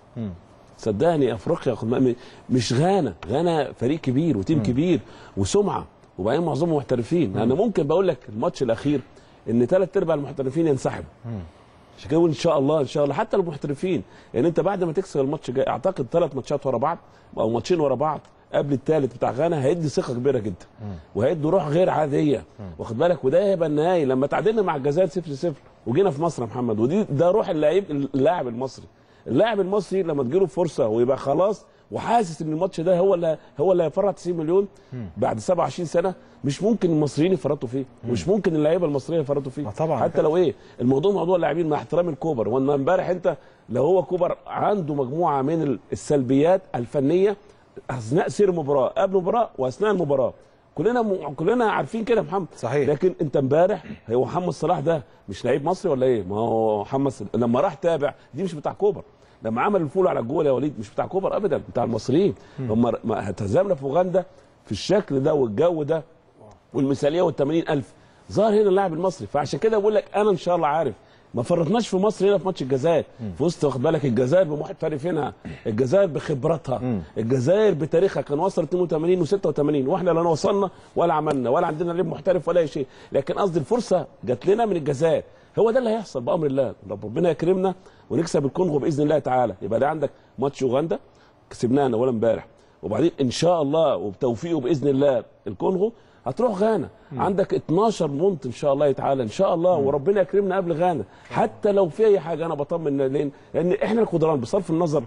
صدقني افريقيا خد بالك، مش غانا غانا فريق كبير وتيم كبير وسمعه وبعدين معظمهم محترفين انا ممكن بقول لك الماتش الاخير ان ثلاث ارباع المحترفين ينسحبوا عشان كده بقول ان شاء الله ان شاء الله حتى المحترفين يعني انت بعد ما تكسب الماتش الجاي اعتقد ثلاث ماتشات ورا بعض او ماتشين ورا بعض قبل الثالث بتاع غانا هيدي ثقه كبيره جدا وهيدي روح غير عاديه واخد بالك وده هيبقى النهائي لما تعادلنا مع الجزائر 0 0 وجينا في مصر يا محمد ودي ده روح اللعيب اللاعب المصري اللاعب المصري لما تجيله فرصه ويبقى خلاص وحاسس ان الماتش ده هو اللي هو اللي هيفرح 90 مليون بعد 27 سنه مش ممكن المصريين يفرطوا فيه مش ممكن اللعيبه المصريه يفرطوا فيه ما طبعاً. حتى لو ايه الموضوع موضوع اللاعبين مع احترام الكوبر وان امبارح انت لو هو كوبر عنده مجموعه من السلبيات الفنيه اثناء سير المباراه قبل المباراه واثناء المباراه كلنا م... كلنا عارفين كده يا محمد صحيح. لكن انت امبارح هو محمد صلاح ده مش لعيب مصري ولا ايه ما هو محمد صلاح لما راح تابع دي مش بتاع كوبر لما عمل الفول على الجول يا وليد مش بتاع كوبر ابدا بتاع المصريين هم ما هتهزمنا في اوغندا في الشكل ده والجو ده والمثاليه وال 80000 ظهر هنا اللاعب المصري فعشان كده بقول لك انا ان شاء الله عارف ما فرطناش في مصر هنا في ماتش الجزائر في وسط واخد بالك الجزائر بمحترفينها الجزائر بخبراتها الجزائر بتاريخها كان وصل 82 و86 واحنا لا وصلنا ولا عملنا ولا عندنا لعيب محترف ولا اي شيء لكن قصدي الفرصه جات لنا من الجزائر هو ده اللي هيحصل بامر الله رب ربنا يكرمنا ونكسب الكونغو باذن الله تعالى يبقى ده عندك ماتش اوغندا كسبناها انا ولا امبارح وبعدين ان شاء الله وبتوفيقه باذن الله الكونغو هتروح غانا عندك 12 بونت ان شاء الله تعالى ان شاء الله وربنا يكرمنا قبل غانا حتى لو في اي حاجه انا بطمن لان لان احنا القدران بصرف النظر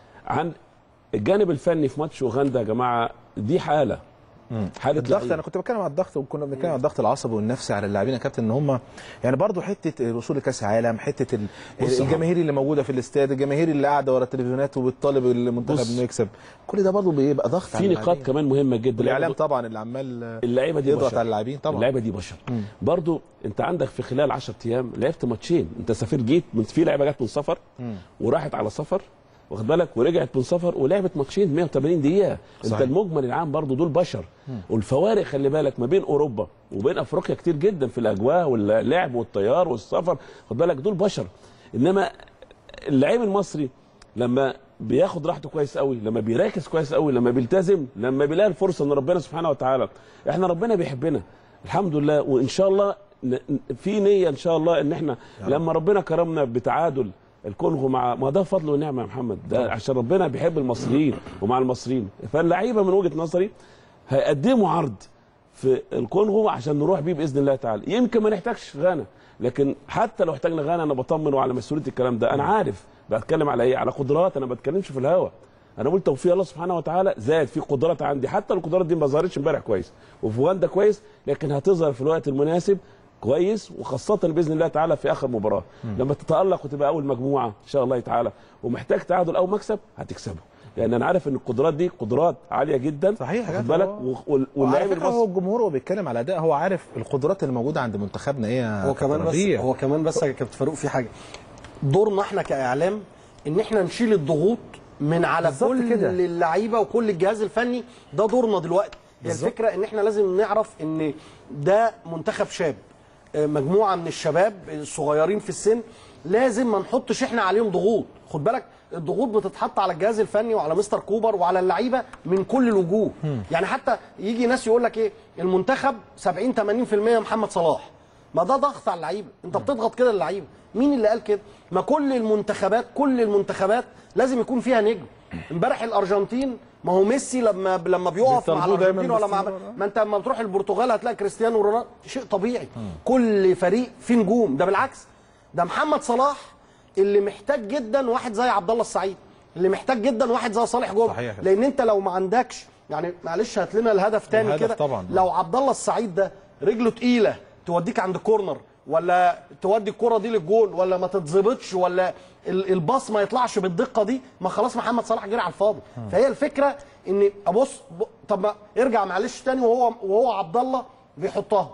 عن الجانب الفني في ماتش اوغندا يا جماعه دي حاله حاله الضغط لعيب. انا كنت بتكلم على الضغط وكنا بنتكلم على الضغط العصبي والنفسي على اللاعبين يا كابتن ان هم يعني برضو حته الوصول لكاس عالم حته ال- بص يا الجماهير اللي موجوده في الاستاد الجماهير اللي قاعده ورا التلفزيونات وبتطالب المنتخب بص. انه يكسب كل ده برضو بيبقى ضغط على في نقاط اللاعبين. كمان مهمه جدا والاعلام طبعا اللي عمال اللعيبه دي يضغط بشر. على اللاعبين طبعا اللعيبه دي بشر برضو انت عندك في خلال 10 ايام لعبت ماتشين انت سافرت جيت من في لعيبه جت من سفر وراحت على سفر واخد بالك ورجعت من سفر ولعبت ماتشين 180 دقيقه صحيح. انت المجمل العام برضو دول بشر والفوارق خلي بالك ما بين اوروبا وبين افريقيا كتير جدا في الاجواء واللعب والطيار والسفر خد بالك دول بشر انما اللعيب المصري لما بياخد راحته كويس قوي لما بيركز كويس قوي لما بيلتزم لما بيلاقي الفرصه ان ربنا سبحانه وتعالى احنا ربنا بيحبنا الحمد لله وان شاء الله ن- ن- في نيه ان شاء الله ان احنا لما ربنا كرمنا بتعادل الكونغو مع ما ده فضل ونعمه يا محمد ده عشان ربنا بيحب المصريين ومع المصريين فاللعيبه من وجهه نظري هيقدموا عرض في الكونغو عشان نروح بيه باذن الله تعالى يمكن ما نحتاجش غانا لكن حتى لو احتاجنا غانا انا بطمن وعلى مسؤوليه الكلام ده انا عارف بتكلم على ايه على قدرات انا ما بتكلمش في الهوا انا قلت توفيق الله سبحانه وتعالى زاد في قدرات عندي حتى القدرات دي ما ظهرتش امبارح كويس وفي اوغندا كويس لكن هتظهر في الوقت المناسب كويس وخاصة بإذن الله تعالى في آخر مباراة لما تتألق وتبقى أول مجموعة إن شاء الله تعالى ومحتاج تعادل أو مكسب هتكسبه لأن أنا عارف إن القدرات دي قدرات عالية جدا صحيح يا خد كابتن، بالك هو- و- وال- وعلى واللاعب فكره هو المصري الجمهور وهو بيتكلم على اداء هو عارف القدرات اللي موجوده عند منتخبنا ايه يا هو كمان كابتن بس ربيع. هو كمان بس يا كابتن فاروق في حاجه دورنا احنا كاعلام ان احنا نشيل الضغوط من على بالظبط كل كده. اللعيبه وكل الجهاز الفني ده دورنا دلوقتي هي بالظبط. الفكره ان احنا لازم نعرف ان ده منتخب شاب آه، مجموعه من الشباب الصغيرين في السن لازم ما نحطش احنا عليهم ضغوط خد بالك الضغوط بتتحط على الجهاز الفني وعلى مستر كوبر وعلى اللعيبه من كل الوجوه يعني حتى يجي ناس يقول لك ايه المنتخب 70 80% محمد صلاح ما ده ضغط على اللعيبه انت بتضغط كده اللعيبه مين اللي قال كده ما كل المنتخبات كل المنتخبات لازم يكون فيها نجم امبارح الارجنتين ما هو ميسي لما لما بيقف مع بيطالبوه دايماً الارجنتين ولا مع باستمرار. ما انت لما بتروح البرتغال هتلاقي كريستيانو رونالدو شيء طبيعي كل فريق فيه نجوم ده بالعكس ده محمد صلاح اللي محتاج جدا واحد زي عبد الله السعيد اللي محتاج جدا واحد زي صالح جمعه صحيح كده. لان انت لو ما عندكش يعني معلش هات لنا الهدف تاني الهدف كده طبعاً. لو عبد الله السعيد ده رجله تقيله توديك عند كورنر ولا تودي الكره دي للجول ولا ما تتظبطش ولا ال- الباص ما يطلعش بالدقه دي ما خلاص محمد صلاح جري على الفاضي فهي الفكره ان ابص ب- طب ما ارجع معلش تاني وهو وهو عبد الله بيحطها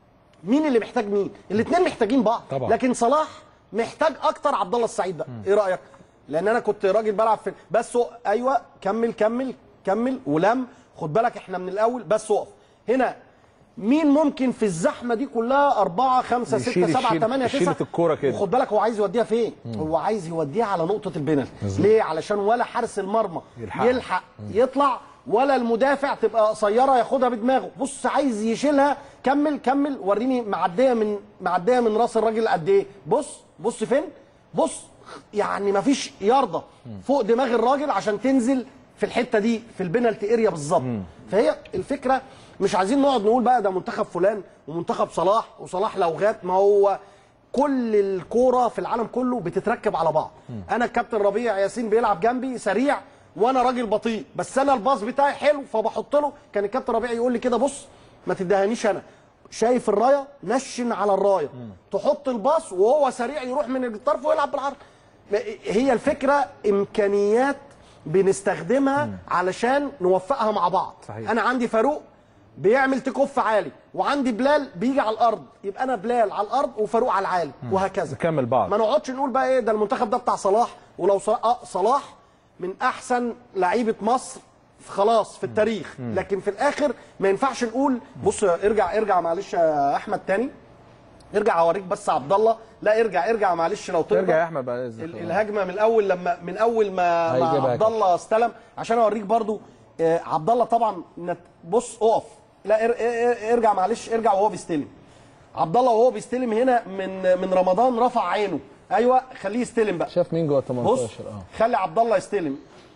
مين اللي محتاج مين الاثنين محتاجين بعض طبعاً. لكن صلاح محتاج اكتر عبد الله السعيد ده ايه رايك لان انا كنت راجل بلعب في بس أق- ايوه كمل كمل كمل ولم خد بالك احنا من الاول بس اقف هنا مين ممكن في الزحمه دي كلها أربعة خمسة ستة يشيل- سبعة يشيل- ثمانية يشيل تسعة الكورة كده. وخد بالك هو عايز يوديها فين؟ هو عايز يوديها على نقطة البنالتي ليه؟ علشان ولا حارس المرمى يلحقها. يلحق يطلع ولا المدافع تبقى قصيرة ياخدها بدماغه بص عايز يشيلها كمل كمل وريني معدية من معدية من راس الراجل قد ايه بص بص فين بص يعني مفيش يرضى فوق دماغ الراجل عشان تنزل في الحته دي في البنالتي اريا بالظبط فهي الفكره مش عايزين نقعد نقول بقى ده منتخب فلان ومنتخب صلاح وصلاح لو غاب ما هو كل الكوره في العالم كله بتتركب على بعض انا الكابتن ربيع ياسين بيلعب جنبي سريع وانا راجل بطيء بس انا الباص بتاعي حلو فبحط له كان الكابتن ربيع يقول لي كده بص ما تدهنيش انا شايف الرايه نشن على الرايه تحط الباص وهو سريع يروح من الطرف ويلعب بالعرض هي الفكره امكانيات بنستخدمها علشان نوفقها مع بعض صحيح. انا عندي فاروق بيعمل تكف عالي وعندي بلال بيجي على الارض يبقى انا بلال على الارض وفاروق على العالي وهكذا نكمل بعض. ما نقعدش نقول بقى ايه ده المنتخب ده بتاع صلاح ولو صلاح, آه صلاح من احسن لعيبه مصر خلاص في التاريخ لكن في الاخر ما ينفعش نقول بص ارجع ارجع معلش يا احمد تاني ارجع اوريك بس عبد الله لا ارجع ارجع معلش لو تقدر ارجع يا احمد بعد اذنك ال- الهجمه من الاول لما من اول ما, ما هيجيبها عبد الله استلم عشان اوريك برضو آه، عبد الله طبعا نت- بص اقف لا ار- ار- ارجع معلش ارجع وهو بيستلم عبد الله وهو بيستلم هنا من من رمضان رفع عينه ايوه خليه يستلم بقى شاف مين جوه بص 18 اه خلي عبد الله يستلم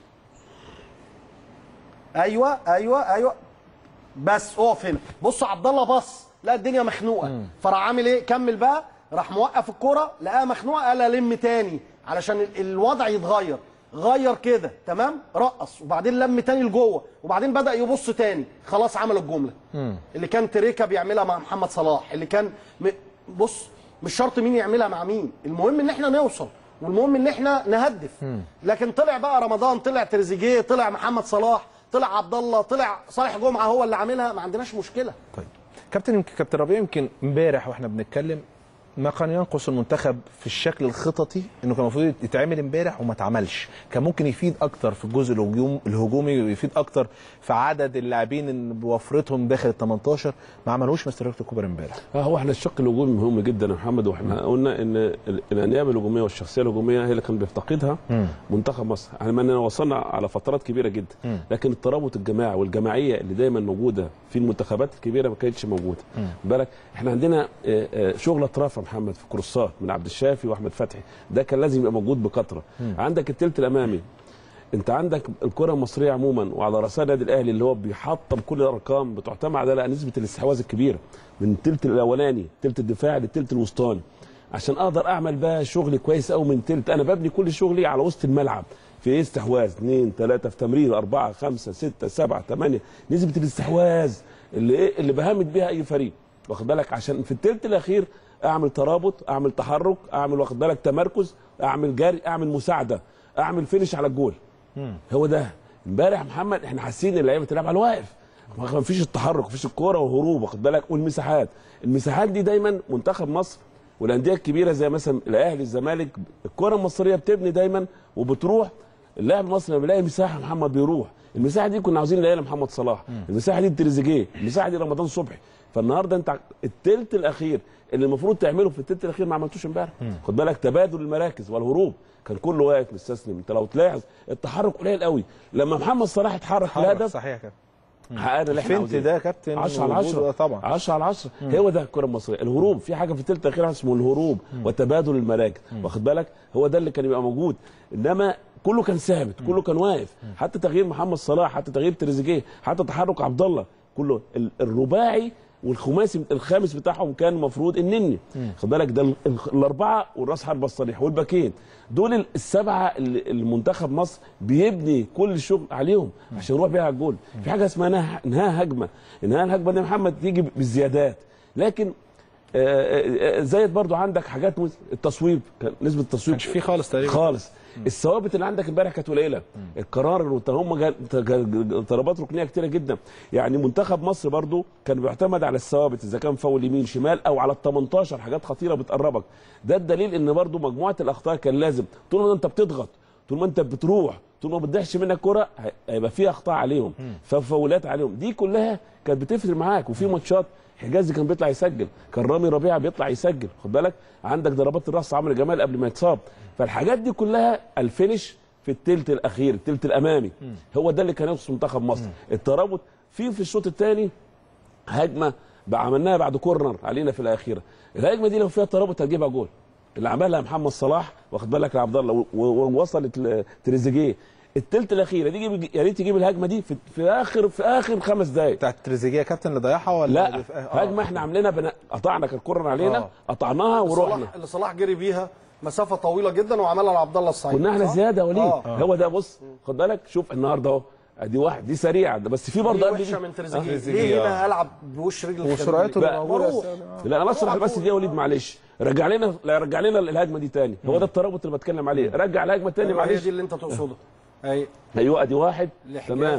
ايوه ايوه ايوه بس اقف هنا بص عبد الله بص لا الدنيا مخنوقه فراح عامل ايه كمل بقى راح موقف الكوره لقاها مخنوقه قال الم تاني علشان ال- الوضع يتغير غير كده تمام رقص وبعدين لم تاني لجوه وبعدين بدا يبص تاني خلاص عمل الجمله اللي كان تريكا بيعملها مع محمد صلاح اللي كان م... بص مش شرط مين يعملها مع مين المهم ان احنا نوصل والمهم ان احنا نهدف لكن طلع بقى رمضان طلع تريزيجيه طلع محمد صلاح طلع عبد الله طلع صالح جمعه هو اللي عاملها ما عندناش مشكله طيب كابتن يمكن كابتن ربيع يمكن امبارح واحنا بنتكلم ما كان ينقص المنتخب في الشكل الخططي انه كان المفروض يتعمل امبارح وما اتعملش كان ممكن يفيد اكتر في الجزء الهجوم الهجومي ويفيد اكتر في عدد اللاعبين إن بوفرتهم داخل ال 18 ما عملوش مستر هيكتور كوبر امبارح اه هو احنا الشق الهجومي مهم جدا يا محمد واحنا قلنا ان ال- الانياب الهجوميه والشخصيه الهجوميه هي اللي كان بيفتقدها منتخب مصر احنا ما إننا وصلنا على فترات كبيره جدا لكن الترابط الجماعي والجماعيه اللي دايما موجوده في المنتخبات الكبيره ما كانتش موجوده بالك احنا عندنا آه، آه، شغل اطراف يا محمد في كروسات من عبد الشافي واحمد فتحي ده كان لازم يبقى موجود بكثره عندك الثلث الامامي انت عندك الكره المصريه عموما وعلى راسها النادي الاهلي اللي هو بيحطم كل الارقام بتعتمد على نسبه الاستحواذ الكبيره من الثلث الاولاني الثلث الدفاعي للثلث الوسطاني عشان اقدر اعمل بقى شغل كويس قوي من ثلث انا ببني كل شغلي على وسط الملعب في ايه استحواذ اثنين ثلاثه في تمرير اربعه خمسه سته سبعه ثمانيه نسبه الاستحواذ اللي ايه اللي بهمت بيها اي فريق واخد بالك عشان في الثلث الاخير اعمل ترابط اعمل تحرك اعمل واخد بالك تمركز اعمل جري اعمل مساعده اعمل فينش على الجول هو ده امبارح محمد احنا حاسين ان اللعيبه بتلعب على الواقف ما فيش التحرك ما فيش الكوره والهروب واخد بالك والمساحات المساحات دي دايما منتخب مصر والانديه الكبيره زي مثلا الاهلي الزمالك الكره المصريه بتبني دايما وبتروح اللاعب المصري لما بيلاقي مساحه محمد بيروح المساحه دي كنا عاوزين نلاقيها لمحمد صلاح المساحه دي لتريزيجيه المساحه دي رمضان صبحي فالنهارده انت الثلث الاخير اللي المفروض تعمله في الثلث الاخير ما عملتوش امبارح خد بالك تبادل المراكز والهروب كان كله واقف مستسلم انت لو تلاحظ التحرك قليل قوي لما محمد صلاح اتحرك في الهدف صحيح يا كابتن حققنا اللي احنا الفنت عاوزينه. ده يا كابتن 10 على وجوده 10 طبعا 10 على 10 هو ده الكره المصريه الهروب في حاجه في الثلث الاخير اسمه الهروب وتبادل المراكز واخد بالك هو ده اللي كان يبقى موجود انما كله كان ثابت كله كان واقف حتى تغيير محمد صلاح حتى تغيير تريزيجيه حتى تحرك عبد الله كله ال- الرباعي والخماسي الخامس بتاعهم كان المفروض النني خد بالك ده ال- ال- الاربعه والراس حربه الصريح والباكين دول ال- السبعه اللي المنتخب مصر بيبني كل الشغل عليهم عشان يروح بيها على الجول في حاجه اسمها انها انهاء هجمه انهاء الهجمه دي يا محمد تيجي بالزيادات لكن آه، آه، آه، زايد برضو عندك حاجات مز- التصويب كان نسبه التصويب كانش فيه خالص تقريبا خالص الثوابت اللي عندك امبارح كانت قليله القرار والت- هم جا- جا- ضربات ركنيه كتيره جدا يعني منتخب مصر برضو كان بيعتمد على الثوابت اذا كان فاول يمين شمال او على ال 18 حاجات خطيره بتقربك ده الدليل ان برضو مجموعه الاخطاء كان لازم طول ما انت بتضغط طول ما انت بتروح طول ما بتضيعش منك كره هي- هيبقى في اخطاء عليهم ففاولات عليهم دي كلها كانت بتفرق معاك وفي ماتشات حجازي كان بيطلع يسجل كان رامي ربيعه بيطلع يسجل خد بالك عندك ضربات الراس عمرو جمال قبل ما يتصاب فالحاجات دي كلها الفينش في التلت الاخير التلت الامامي هو ده اللي كان يخص منتخب مصر الترابط في في الشوط الثاني هجمه بقى عملناها بعد كورنر علينا في الاخيره الهجمه دي لو فيها ترابط هتجيبها جول اللي عملها محمد صلاح واخد بالك يا عبد الله و- و- ووصلت لتريزيجيه التلت الاخيره دي يجيب- يا ريت يجيب الهجمه دي في, في اخر في اخر خمس دقائق بتاعت تريزيجيه يا كابتن اللي ضيعها ولا لا اللي في- آه. هجمه احنا عاملينها بنا... قطعنا كان كورنر علينا آه. قطعناها ورحنا صلاح اللي صلاح جري بيها مسافه طويله جدا وعملها لعبد الله السعيد كنا احنا صح؟ زياده يا وليد آه. هو ده بص خد بالك شوف النهارده اهو ادي واحد دي سريعه ده بس في دي برضه قبل وحشه دي من تريزيجيه تريزيجيه، ليه آه. هنا العب بوش رجل وسرعته الخلفية؟ اللي موجوده بروح. أصلاً. لا انا بس روح بس دي يا وليد معلش رجع لنا لا رجع لنا الهجمه دي تاني هو ده الترابط اللي بتكلم عليه رجع الهجمه تاني أيوة، هي معلش دي اللي انت تقصدها اي ايوه ادي واحد لحجازي. تمام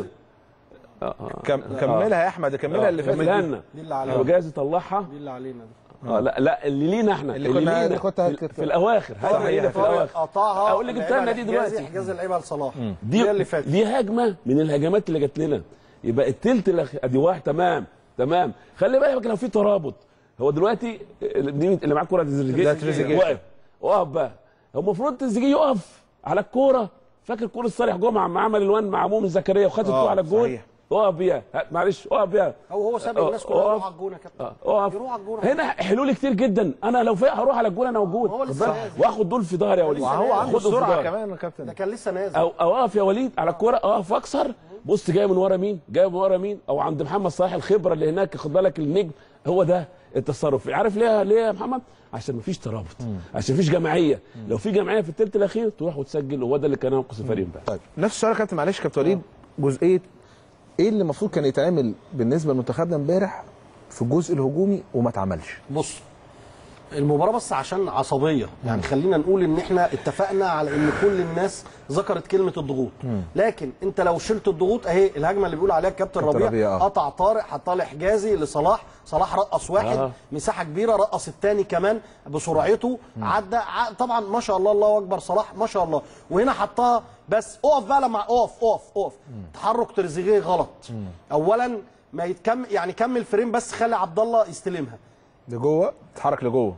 كم... كملها يا احمد كملها اللي فاتت كملها دي. لنا دي اللي علينا. وجاز يطلعها دي اللي علينا دي. اه لا لا اللي لينا احنا اللي كنا- لينا اللي كنت في, هت- في الاواخر هجمه صحيح. لينا في طارق الاواخر قطعها اقول لك جبتها لنا دي لعبها لحجازي، دلوقتي حجازي لعبها لصلاح دي هي اللي فاتت دي هجمه من الهجمات اللي جات لنا يبقى التلت الأخ- ادي واحد تمام تمام خلي بالك لو في ترابط هو دلوقتي دي اللي معاه كوره تريزيجيه ده تريزيجيه. واقف واقف بقى هو المفروض تريزيجيه يقف على الكوره فاكر كوره صالح جمعه مع عمل الوان مع مؤمن زكريا وخد الكوره على الجول صحيح. اقف بيها ها، معلش اقف بيها هو هو ساب اه، الناس كلها اقف. يروح على الجون يا كابتن اه، اقف يروح على الجون هنا حلول كتير جدا انا لو فايق هروح على الجول انا موجود هو لسه خد بالك؟ نازل. واخد دول في ظهري يا وليد وهو عنده خدهم في السرعه ظهري. كمان يا كابتن ده كان لسه نازل او او اقف يا وليد على الكوره اقف واكسر بص جاي من ورا مين جاي من ورا مين او عند محمد صلاح الخبره اللي هناك خد بالك النجم هو ده التصرف عارف ليه ليه يا محمد عشان مفيش ترابط عشان مفيش جماعيه لو في جماعيه في الثلث الاخير تروح وتسجل وهو ده اللي كان ينقص الفريق امبارح طيب نفس السؤال يا كابتن معلش كابتن وليد جزئيه ايه اللي المفروض كان يتعمل بالنسبه لمنتخبنا امبارح في الجزء الهجومي وما اتعملش بص المباراه بس عشان عصبيه يعني خلينا نقول ان احنا اتفقنا على ان كل الناس ذكرت كلمه الضغوط لكن انت لو شلت الضغوط اهي الهجمه اللي بيقول عليها الكابتن كابتن ربيع ربيع، آه. قطع طارق حطها لحجازي لصلاح صلاح رقص واحد آه. مساحه كبيره رقص الثاني كمان بسرعته عدى ع- طبعا ما شاء الله الله اكبر صلاح ما شاء الله وهنا حطها بس اقف بقى لما اقف اقف اقف تحرك تريزيجيه غلط اولا ما يتكمل يعني كمل فريم بس خلي عبد الله يستلمها لجوه اتحرك لجوه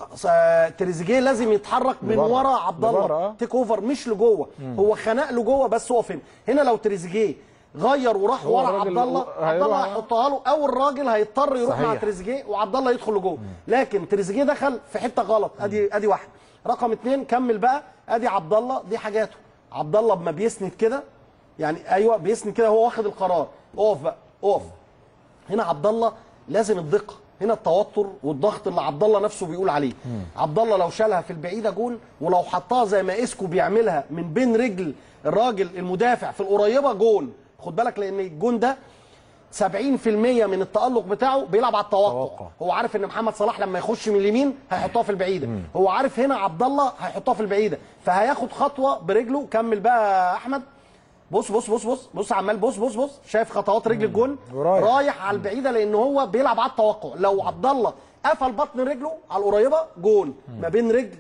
س- تريزيجيه لازم يتحرك من لبره. ورا عبد لبره، الله آه. تيك اوفر مش لجوه هو خنق لجوه بس هو فين هنا لو تريزيجيه غير وراح هو ورا الراجل عبد الله عبد هيروح- الله هيحطها له او الراجل هيضطر يروح صحيح. مع تريزيجيه وعبد الله يدخل لجوه لكن تريزيجيه دخل في حته غلط ادي ادي واحده رقم اثنين كمل بقى ادي عبد الله دي حاجاته عبد الله لما بيسند كده يعني ايوه بيسند كده هو واخد القرار اقف بقى اقف هنا عبد الله لازم الدقه هنا التوتر والضغط اللي عبد الله نفسه بيقول عليه عبد الله لو شالها في البعيده جون ولو حطها زي ما اسكو بيعملها من بين رجل الراجل المدافع في القريبه جون خد بالك لان الجون ده 70% من التألق بتاعه بيلعب على التوقع توقع. هو عارف ان محمد صلاح لما يخش من اليمين هيحطها في البعيده هو عارف هنا عبد الله هيحطها في البعيده فهياخد خطوه برجله كمل بقى يا احمد بص بص بص بص بص عمال بص بص بص شايف خطوات رجل الجون ورايح. رايح على البعيده لان هو بيلعب على التوقع لو عبد الله قفل بطن رجله على القريبه جون ما بين رجل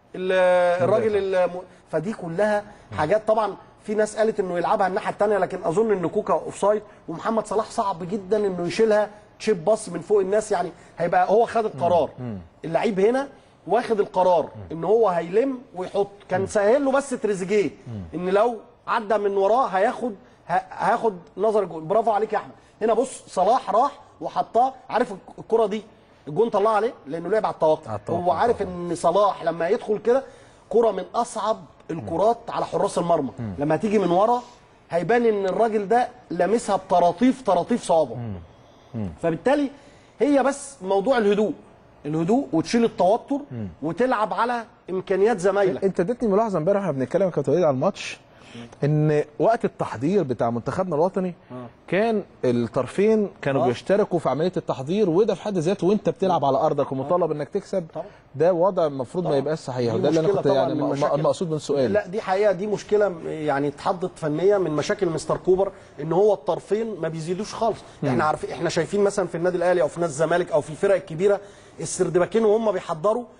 ال- الراجل الم... فدي كلها حاجات طبعا في ناس قالت انه يلعبها الناحيه الثانيه لكن اظن ان كوكا اوفسايد ومحمد صلاح صعب جدا انه يشيلها تشيب باص من فوق الناس يعني هيبقى هو خد القرار اللعيب هنا واخد القرار ان هو هيلم ويحط كان سهل له بس تريزيجيه ان لو عدى من وراه هياخد ه- هياخد نظر الجول برافو عليك يا احمد هنا بص صلاح راح وحطها عارف الكره دي الجون طلعها عليه لانه لعب على التوقع على التوقع هو عارف ان صلاح لما يدخل كده كره من اصعب الكرات على حراس المرمى لما هتيجي من ورا هيبان ان الراجل ده لامسها بطراطيف طراطيف صوابعه فبالتالي هي بس موضوع الهدوء الهدوء وتشيل التوتر وتلعب على امكانيات زمايلك انت اديتني ملاحظه امبارح واحنا بنتكلم يا كابتن وليد على الماتش ان وقت التحضير بتاع منتخبنا الوطني كان الطرفين كانوا آه. بيشتركوا في عمليه التحضير وده في حد ذاته وانت بتلعب على ارضك ومطالب انك تكسب طبعا. ده وضع المفروض ما يبقاش صحيح دي وده اللي انا مشكلة كنت طبعاً يعني من م- مشاكل- المقصود من سؤالي لا دي حقيقه دي مشكله يعني اتحضت فنيا من مشاكل مستر كوبر ان هو الطرفين ما بيزيدوش خالص احنا عارفين احنا شايفين مثلا في النادي الاهلي او في نادي الزمالك او في الفرق الكبيره السردباكين وهم بيحضروا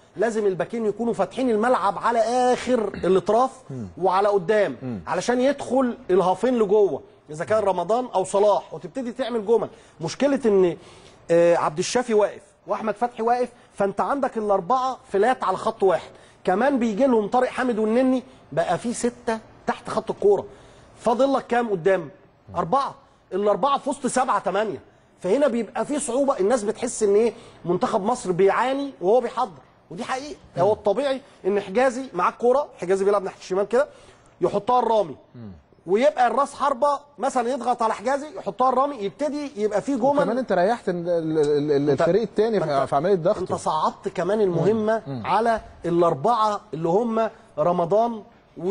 لازم الباكين يكونوا فاتحين الملعب على اخر الاطراف وعلى قدام علشان يدخل الهافين لجوه اذا كان رمضان او صلاح وتبتدي تعمل جمل مشكله ان آه، عبد الشافي واقف واحمد فتحي واقف فانت عندك الاربعه فلات على خط واحد كمان بيجي لهم طارق حامد والنني بقى في سته تحت خط الكوره فاضل لك كام قدام اربعه الاربعه في وسط سبعه ثمانيه فهنا بيبقى في صعوبه الناس بتحس ان ايه منتخب مصر بيعاني وهو بيحضر ودي حقيقه هو الطبيعي ان حجازي معاه الكوره حجازي بيلعب ناحيه الشمال كده يحطها الرامي ويبقى الراس حربه مثلا يضغط على حجازي يحطها الرامي يبتدي يبقى في جمل كمان انت ريحت ال- ال- ال- انت- الفريق الثاني ما في انت- في عمليه انت ضغط صعدت كمان المهمه على الاربعه اللي هم رمضان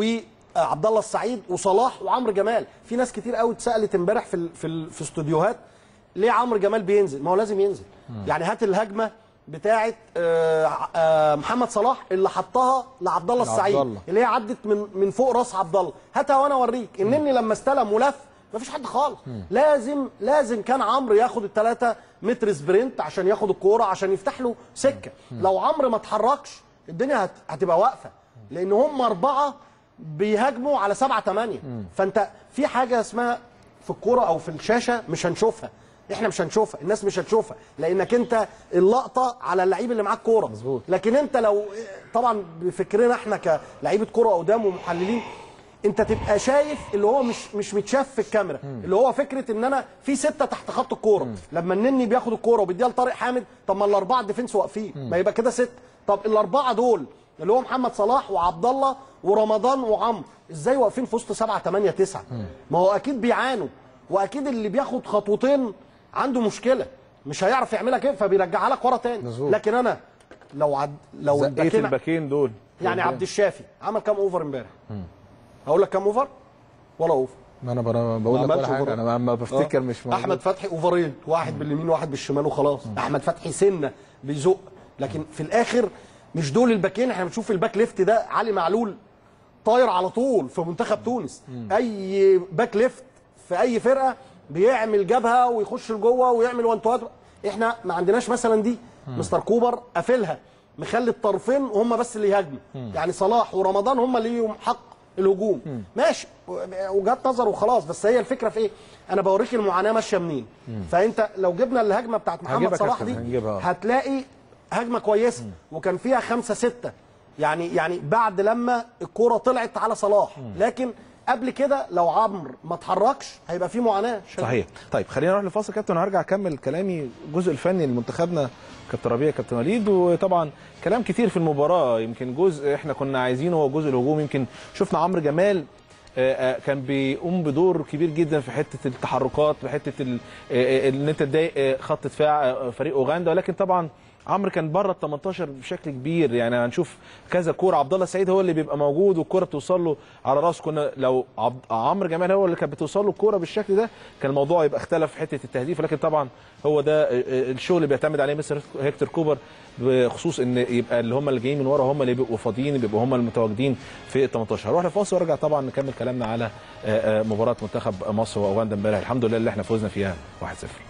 وعبد الله السعيد وصلاح وعمرو جمال في ناس كتير قوي اتسالت امبارح في ال في ال في استوديوهات ليه عمرو جمال بينزل ما هو لازم ينزل يعني هات الهجمه بتاعه آه، آه، محمد صلاح اللي حطها لعبد الله لعبد السعيد الله. اللي هي عدت من من فوق راس عبد الله هاتها وانا اوريك انني لما استلم ولف مفيش حد خالص لازم لازم كان عمرو ياخد الثلاثة متر سبرنت عشان ياخد الكوره عشان يفتح له سكه لو عمرو ما اتحركش الدنيا هت... هتبقى واقفه لان هم اربعه بيهاجموا على سبعة ثمانية فانت في حاجه اسمها في الكوره او في الشاشه مش هنشوفها احنا مش هنشوفها الناس مش هتشوفها لانك انت اللقطه على اللعيب اللي معاك كوره مظبوط. لكن انت لو طبعا بفكرنا احنا كلعيبه كوره قدام ومحللين انت تبقى شايف اللي هو مش مش متشاف في الكاميرا اللي هو فكره ان انا في سته تحت خط الكوره لما النني بياخد الكوره وبيديها لطارق حامد طب ما الاربعه ديفنس واقفين ما يبقى كده ست طب الاربعه دول اللي هو محمد صلاح وعبد الله ورمضان وعمرو ازاي واقفين في وسط سبعه ثمانيه تسعه ما هو اكيد بيعانوا واكيد اللي بياخد خطوتين عنده مشكله مش هيعرف يعملها كده فبيرجعها لك ورا تاني مظبوط. لكن انا لو عد... لو زقيت الباكين الباكين دول يعني عبد الشافي عمل كام اوفر امبارح هقول لك كام اوفر ولا اوفر ما انا ب- بقول ما لك ولا عملش حاجه أوفر. انا ما بفتكر آه. مش موجود. احمد فتحي اوفرين واحد باليمين وواحد بالشمال وخلاص احمد فتحي سنه بيزق لكن في الاخر مش دول الباكين احنا بنشوف الباك ليفت ده علي معلول طاير على طول في منتخب تونس اي باك ليفت في اي فرقه بيعمل جبهه ويخش لجوه ويعمل وانتوات احنا ما عندناش مثلا دي مستر كوبر قافلها مخلي الطرفين هم بس اللي يهاجموا يعني صلاح ورمضان هم اللي ليهم حق الهجوم ماشي وجهات نظر وخلاص بس هي الفكره في ايه انا بوريك المعاناه ماشيه منين فانت لو جبنا الهجمه بتاعت محمد هجيبها صلاح كابتن، دي هنجيبها. هتلاقي هجمه كويسه وكان فيها خمسة ستة يعني يعني بعد لما الكوره طلعت على صلاح لكن قبل كده لو عمرو ما اتحركش هيبقى في معاناه صحيح طيب خلينا نروح لفاصل كابتن وهرجع اكمل كلامي الجزء الفني لمنتخبنا كابتن ربيع كابتن وليد وطبعا كلام كتير في المباراه يمكن جزء احنا كنا عايزينه هو الجزء الهجومي يمكن شفنا عمرو جمال آه، آه، كان بيقوم بدور كبير جدا في حته التحركات في حته ال- آه، آه، ان انت تضايق آه، خط دفاع آه، فريق اوغندا ولكن طبعا عمرو كان بره ال 18 بشكل كبير يعني هنشوف كذا كوره عبد الله السعيد هو اللي بيبقى موجود والكوره بتوصل له على راسه كنا لو عبد عمرو جمال هو اللي كانت بتوصل له الكوره بالشكل ده كان الموضوع يبقى اختلف في حته التهديف ولكن طبعا هو ده آه، آه، الشغل اللي بيعتمد عليه مستر هيكتور كوبر بخصوص ان يبقى اللي هم اللي جايين من ورا هم اللي بيبقوا فاضيين بيبقوا هم المتواجدين في ال 18 هروح لفاصل وارجع طبعا نكمل كلامنا على آه، آه، مباراه منتخب مصر واوغندا امبارح الحمد لله اللي احنا فوزنا فيها 1-0